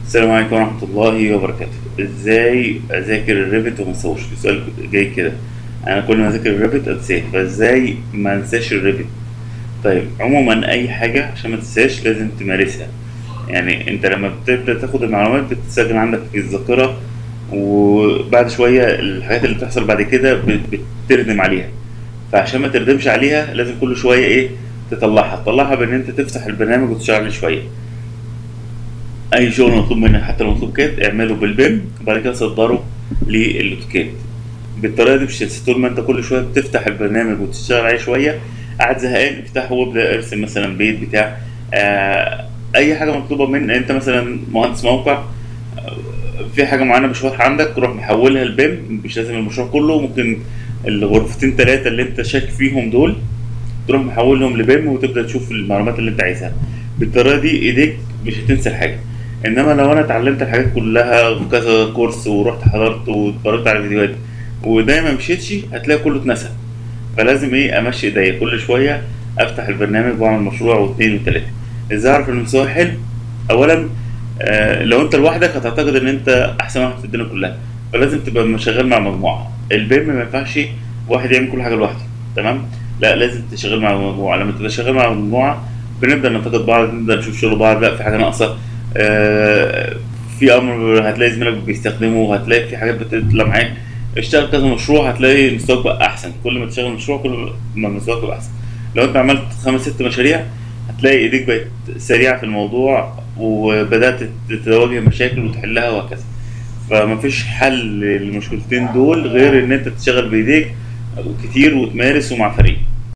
السلام عليكم ورحمة الله وبركاته ازاي اذاكر الريفت وما انساهوش السؤال جاي كده انا كل ما اذاكر الريفت انساه فازاي ما انساش الريفت طيب عموما اي حاجة عشان ما تنساش لازم تمارسها يعني انت لما بتبدأ تاخد المعلومات بتتسجل عندك في الذاكرة وبعد شوية الحاجات اللي بتحصل بعد كده بت- بتردم عليها فعشان ما تردمش عليها لازم كل شوية ايه تطلعها تطلعها بان انت تفتح البرنامج وتشتغل عليه شوية اي شغل مطلوب منك حتى لو مطلوب كاد اعمله بالبيم وبعد كده صدره للاوتوكاد بالطريقه دي مش هتنسى. طول ما انت كل شويه بتفتح البرنامج وتشتغل عليه شويه قاعد زهقان افتحه وابدا ارسم مثلا بيت بتاع آه اي حاجه مطلوبه من انت مثلا مهندس موقع آه، في حاجه معينه مش واضحه عندك روح محولها لبيم مش لازم المشروع كله ممكن الغرفتين ثلاثه اللي انت شاك فيهم دول تروح محولهم لبيم وتبدا تشوف المعلومات اللي انت عايزها بالطريقه دي ايديك مش هتنسى الحاجه انما لو انا اتعلمت الحاجات كلها في كذا كورس ورحت حضرت واتفرجت على فيديوهات وده ما مشيتش هتلاقي كله اتنسى فلازم ايه امشي ايديا كل شويه افتح البرنامج واعمل مشروع واثنين وثلاثه ازاي اعرف ان المستوى حلو اولا آه لو انت لوحدك هتعتقد ان انت احسن واحد في الدنيا كلها فلازم تبقى شغال مع مجموعه البيم ما ينفعش واحد يعمل كل حاجه لوحده تمام لا لازم تشتغل مع مجموعه لما تبقى شغال مع مجموعه بنبدا ننتقد بعض نبدا نشوف شغل بعض لا في حاجه ناقصه آه في امر هتلاقي زميلك بيستخدمه هتلاقي في حاجات بتطلع معاك اشتغل كذا مشروع هتلاقي مستواك بقى احسن كل ما تشتغل مشروع كل ما مستواك بقى احسن لو انت عملت خمس ست مشاريع هتلاقي ايديك بقت سريعه في الموضوع وبدات تواجه مشاكل وتحلها وهكذا فمفيش حل للمشكلتين دول غير ان انت تشتغل بايديك كتير وتمارس ومع فريق